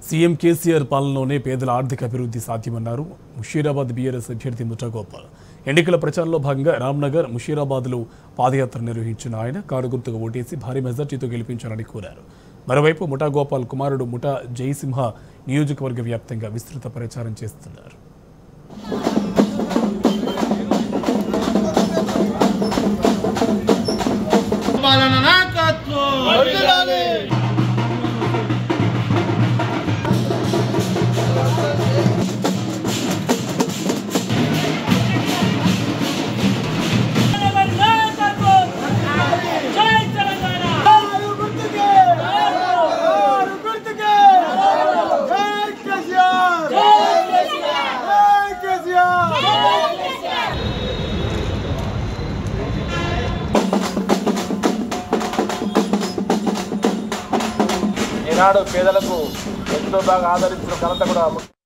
CM KCR పాలనలోనే పేదల ఆర్థిక అభివృద్ధి సాధ్యమన్నారు ముషీరాబాద్ బీఆర్ఎస్ అభ్యర్థి ముఠాగోపాల్ ఎన్నికల ప్రచారంలో భాగంగా రామ్నగర్ ముషీరాబాద్లో పాదయాత్ర నిర్వహించిన ఆయన కారు గుర్తుగా ఓటేసి భారీ మెజార్టీతో గెలిపించాలని కోరారు మరోవైపు ముఠాగోపాల్ కుమారుడు ముఠా జయసింహ నియోజకవర్గ వ్యాప్తంగా విస్తృత ప్రచారం చేస్తున్నారు పాలన నాయకత్వం జై తెలంగాణ ఈనాడు పేదలకు ఎంతో బాగా ఆదరించిన ఘనత కూడా